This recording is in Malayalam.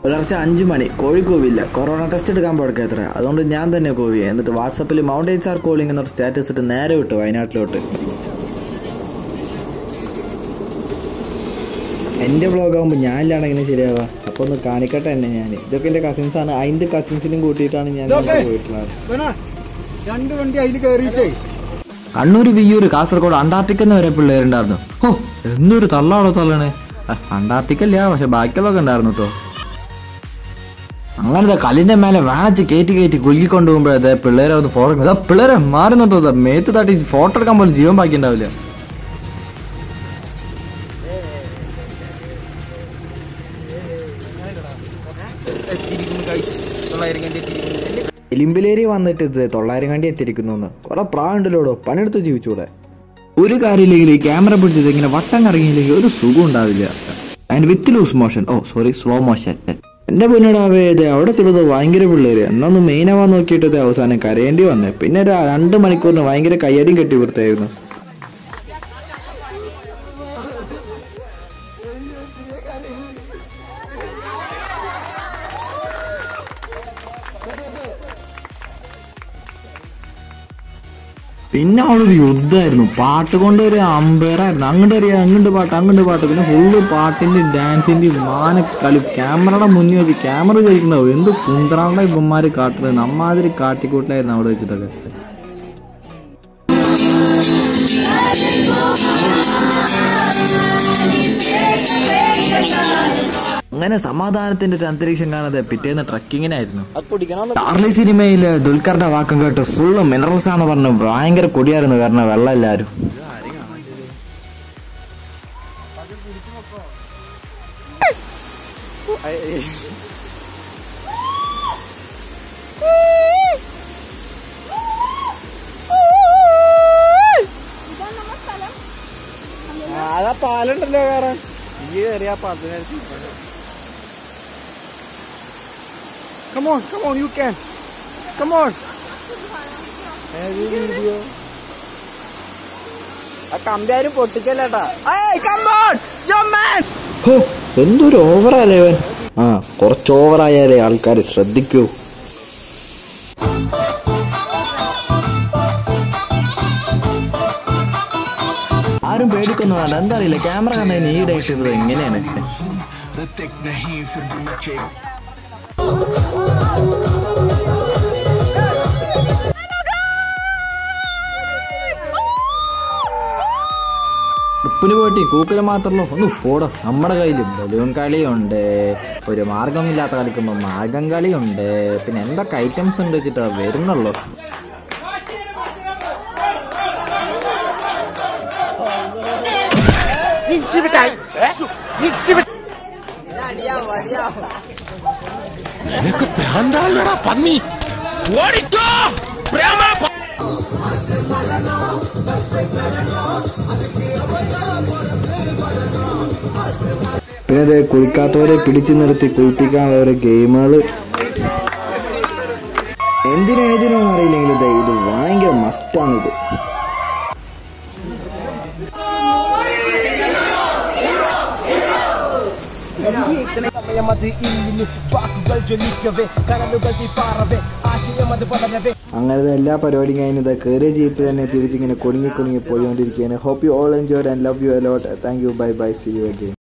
പുലർച്ചെ അഞ്ച് മണി കോഴി കൂവില്ല കൊറോണ ടെസ്റ്റ് എടുക്കാൻ പോടക്കത്ര അതുകൊണ്ട് ഞാൻ തന്നെ കൂവി എന്നിട്ട് വാട്സപ്പിൽ മൗണ്ടൈൻസ് ആർ കോളിംഗ് എന്നൊരു സ്റ്റാറ്റസ് ഇട്ട് നേരെ വിട്ടു വയനാട്ടിലോട്ട് എൻ്റെ വ്ളോഗ് ആകുമ്പോൾ ഞാനില്ലാണ്ട് എങ്ങനെ ശരിയാവുക അപ്പോൾ ഒന്ന് കാണിക്കട്ടെ എന്നെ ഞാൻ ഇതൊക്കെ എൻ്റെ കസിൻസ് ആണ് അതിൻ്റെ കസിൻസിനും കൂട്ടിയിട്ടാണ് ഞാൻ ഇങ്ങോട്ട് പോയിട്ടുള്ളത് ഇവനാ, രണ്ട് വണ്ടി അതിൽ കയറിയിട്ടേ കണ്ണൂർ വിയ്യൂർ കാസർഗോഡ് അന്റാർട്ടിക്കന്ന് വരെ പിള്ളേരുണ്ടായിരുന്നു ഓ എന്നൊരു തള്ളാണോ തള്ളണേ അന്റാർട്ടിക്കല്ല പക്ഷെ ബാക്കിയുള്ളതൊക്കെ ഉണ്ടായിരുന്നു കേട്ടോ അങ്ങനത്തെ കല്ലിന്റെ മേലെ വാച്ച് കയറ്റി കയറ്റി കുലുക്കിക്കൊണ്ട് പോകുമ്പോഴേ പിള്ളേരെ ഒന്ന് ഫോട്ടോ ഇതാ പിള്ളേരെ മാറുന്നുണ്ടോ മേത്ത് തട്ടി ഫോട്ടോ എടുക്കാൻ പോലും ജീവൻ ബാക്കി ഉണ്ടാവില്ല എലിമ്പിലേരി വന്നിട്ട് ഇത് തൊള്ളായിരം കണ്ടി എത്തിയിരിക്കുന്നു കുറെ പ്രാവുണ്ടല്ലോടോ പണിയെടുത്ത് ജീവിച്ചൂടെ ഒരു കാര്യമില്ലെങ്കിൽ ഈ ക്യാമറ പിടിച്ചത് ഇങ്ങനെ വട്ടം കറങ്ങിയില്ലെങ്കിൽ ഒരു സുഖം ഉണ്ടാവില്ല and with loose motion oh sorry slow motion എന്റെ പൊന്നിടാവേ ഇത് അവിടെ ചെറുത് ഭയങ്കര പിള്ളേര് എന്നൊന്ന് മെയിൻ ആവാൻ നോക്കിയിട്ട് ഇത് അവസാനം കരയേണ്ടി വന്നേ പിന്നെ ഒരു രണ്ട് മണിക്കൂറിന് ഭയങ്കര കയ്യടിയും കെട്ടി വൃത്തായിരുന്നു പിന്നെ അവിടെ ഒരു യുദ്ധമായിരുന്നു പാട്ട് കൊണ്ട് ഒരു അമ്പയറായിരുന്നു അങ്ങോട്ട് അറിയാം അങ്ങോട്ട് പാട്ട് അങ്ങോട്ട് പാട്ട് പിന്നെ ഫുള്ള് പാട്ടിന്റെ ഡാൻസിന്റെ മാനക്കളി ക്യാമറയുടെ മുന്നിൽ വെച്ച് ക്യാമറ വിചാരിക്കണ്ടാവും എന്ത് കുന്തറാണ്ട ഇവന്മാര് കാട്ടുന്നത് നമ്മാതിരി കാട്ടിക്കൂട്ടിലായിരുന്നു അവിടെ വെച്ചിട്ടൊക്കെ അങ്ങനെ സമാധാനത്തിന്റെ ഒരു അന്തരീക്ഷം കാണാതെ പിറ്റേന്ന് ട്രക്കിങ്ങിനായിരുന്നു ചാർലി സിനിമയില് ദുൽഖറിന്റെ വാക്കം കേട്ട് ഫുള്ള് മിനറൽസ് ആണ് പറഞ്ഞു ഭയങ്കര കൊടിയായിരുന്നു കാരണം വെള്ളം എല്ലാരും അതാ പാലുണ്ടല്ലോ കയറാൻ ഈ കയറിയാ പതിനഞ്ച് come on come on you can come on video ആ കമ്പി ആരും പൊട്ടിക്കല്ലേട്ടാ കമോൺ യോ മാൻ ഹോ എന്തൊരു ഓവറല്ലേ അവൻ ആ കുറച്ച് ഓവറായാലേ ആൾക്കാർ ശ്രദ്ധിക്കൂ ആരും പേടിക്കൊന്നും വേണ്ട എന്താ അറിയില്ല ക്യാമറ കണ്ടതിന് ഈടായിട്ടിരുന്നത് എങ്ങനെയാണ് ऋतिक नहीं फिर भी मैं केक ഉപ്പിന് പോയിട്ട് കൂക്കിന് മാത്രമല്ലോ ഒന്ന് പോടോ നമ്മുടെ കയ്യിലും ബലൂൺ കളിയുണ്ട് ഒരു മാർഗമില്ലാത്ത കളിക്കുമ്പോൾ മാർഗം കളിയുണ്ട് പിന്നെ എന്തൊക്കെ ഐറ്റംസ് ഉണ്ട് വെച്ചിട്ടാ വരുന്നുള്ളൂ നിനക്ക് ഭ്രാന്താളടാ പന്നി ഓടിക്കോ പ്രേമ പിന്നെ അത് കുളിക്കാത്തവരെ പിടിച്ചു നിർത്തി കുളിപ്പിക്കാനുള്ള ഓരോ ഗെയിമുകൾ എന്തിനോ ഏതിനോ അറിയില്ലെങ്കിൽ ഇത് ഇത് ഭയങ്കര മസ്റ്റാണിത് സമയമത് ഇല്ലിന് വാക്കുകൾ ജ്വലിക്കവേ കനലുകൾ തീപ്പാറവേ ആശയമത് പടരവേ അങ്ങനത്തെ എല്ലാ പരിപാടിയും കഴിഞ്ഞ് ഇത് കയറിയ ജീപ്പ് തന്നെ തിരിച്ചിങ്ങനെ കുടുങ്ങി കുടുങ്ങി പോയിക്കൊണ്ടിരിക്കുകയാണ് hope you all enjoy and love you a lot thank you bye bye see you again